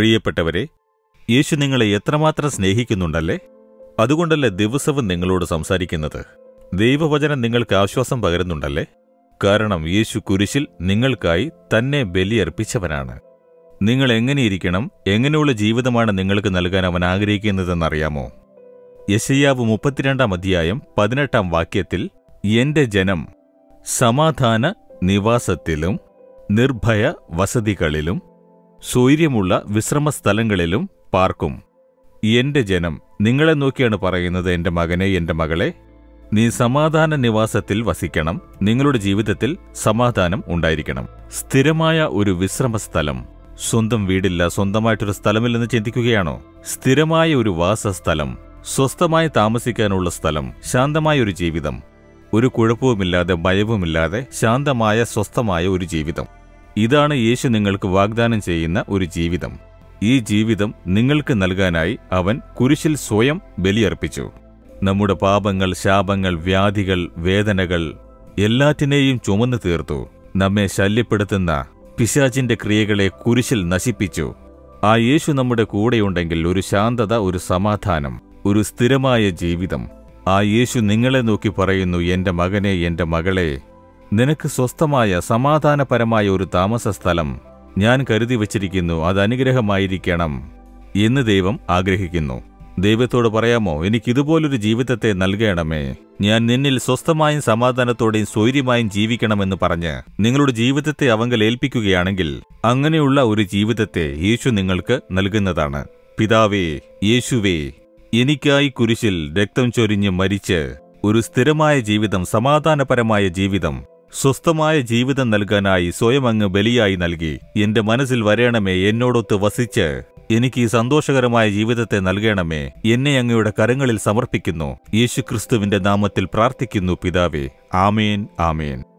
പ്രിയപ്പെട്ടവരെ യേശു നിങ്ങളെ എത്രമാത്രം സ്നേഹിക്കുന്നുണ്ടല്ലേ അതുകൊണ്ടല്ലേ ദിവസവും നിങ്ങളോട് സംസാരിക്കുന്നത് ദൈവവചനം നിങ്ങൾക്ക് ആശ്വാസം പകരുന്നുണ്ടല്ലേ കാരണം യേശു കുരിശിൽ നിങ്ങൾക്കായി തന്നെ ബലിയർപ്പിച്ചവനാണ് നിങ്ങൾ എങ്ങനെയിരിക്കണം എങ്ങനെയുള്ള ജീവിതമാണ് നിങ്ങൾക്ക് നൽകാൻ അവൻ ആഗ്രഹിക്കുന്നതെന്നറിയാമോ യശയ്യാവ് മുപ്പത്തിരണ്ടാം അധ്യായം പതിനെട്ടാം വാക്യത്തിൽ എന്റെ ജനം സമാധാന നിവാസത്തിലും നിർഭയ വസതികളിലും സ്വൈര്യമുള്ള വിശ്രമസ്ഥലങ്ങളിലും പാർക്കും എന്റെ ജനം നിങ്ങളെ നോക്കിയാണ് പറയുന്നത് എന്റെ മകനെ എന്റെ മകളെ നീ സമാധാന നിവാസത്തിൽ വസിക്കണം നിങ്ങളുടെ ജീവിതത്തിൽ സമാധാനം ഉണ്ടായിരിക്കണം സ്ഥിരമായ ഒരു വിശ്രമസ്ഥലം സ്വന്തം വീടില്ല സ്വന്തമായിട്ടൊരു സ്ഥലമില്ലെന്ന് ചിന്തിക്കുകയാണോ സ്ഥിരമായ ഒരു വാസസ്ഥലം സ്വസ്ഥമായി താമസിക്കാനുള്ള സ്ഥലം ശാന്തമായ ഒരു ജീവിതം ഒരു കുഴപ്പവുമില്ലാതെ ഭയവുമില്ലാതെ ശാന്തമായ സ്വസ്ഥമായ ഒരു ജീവിതം ഇതാണ് യേശു നിങ്ങൾക്ക് വാഗ്ദാനം ചെയ്യുന്ന ഒരു ജീവിതം ഈ ജീവിതം നിങ്ങൾക്ക് നൽകാനായി അവൻ കുരിശിൽ സ്വയം ബലിയർപ്പിച്ചു നമ്മുടെ പാപങ്ങൾ ശാപങ്ങൾ വ്യാധികൾ വേദനകൾ എല്ലാറ്റിനെയും ചുമന്നു തീർത്തു നമ്മെ ശല്യപ്പെടുത്തുന്ന പിശാചിന്റെ ക്രിയകളെ കുരിശിൽ നശിപ്പിച്ചു ആ യേശു നമ്മുടെ കൂടെയുണ്ടെങ്കിൽ ഒരു ശാന്തത ഒരു സമാധാനം ഒരു സ്ഥിരമായ ജീവിതം ആ യേശു നിങ്ങളെ നോക്കി പറയുന്നു എന്റെ മകനെ എന്റെ മകളെ നിനക്ക് സ്വസ്ഥമായ സമാധാനപരമായ ഒരു താമസ സ്ഥലം ഞാൻ കരുതി വച്ചിരിക്കുന്നു അത് അനുഗ്രഹമായിരിക്കണം എന്ന് ദൈവം ആഗ്രഹിക്കുന്നു ദൈവത്തോട് പറയാമോ എനിക്കിതുപോലൊരു ജീവിതത്തെ നൽകണമേ ഞാൻ നിന്നിൽ സ്വസ്ഥമായും സമാധാനത്തോടെയും സ്വൈര്യമായും ജീവിക്കണമെന്ന് പറഞ്ഞ് നിങ്ങളുടെ ജീവിതത്തെ അവങ്കൽ ഏൽപ്പിക്കുകയാണെങ്കിൽ അങ്ങനെയുള്ള ഒരു ജീവിതത്തെ യേശു നിങ്ങൾക്ക് നൽകുന്നതാണ് പിതാവേ യേശുവേ എനിക്കായി കുരിശിൽ രക്തം ചൊരിഞ്ഞ് മരിച്ച് ഒരു സ്ഥിരമായ ജീവിതം സമാധാനപരമായ ജീവിതം സ്വസ്ഥമായ ജീവിതം നൽകാനായി സ്വയം അങ്ങ് ബലിയായി നൽകി എന്റെ മനസ്സിൽ വരേണമേ എന്നോടൊത്ത് വസിച്ച് എനിക്ക് ഈ സന്തോഷകരമായ ജീവിതത്തെ നൽകണമേ എന്നെ അങ്ങയുടെ കരങ്ങളിൽ സമർപ്പിക്കുന്നു യേശുക്രിസ്തുവിന്റെ നാമത്തിൽ പ്രാർത്ഥിക്കുന്നു പിതാവേ ആമേൻ ആമേൻ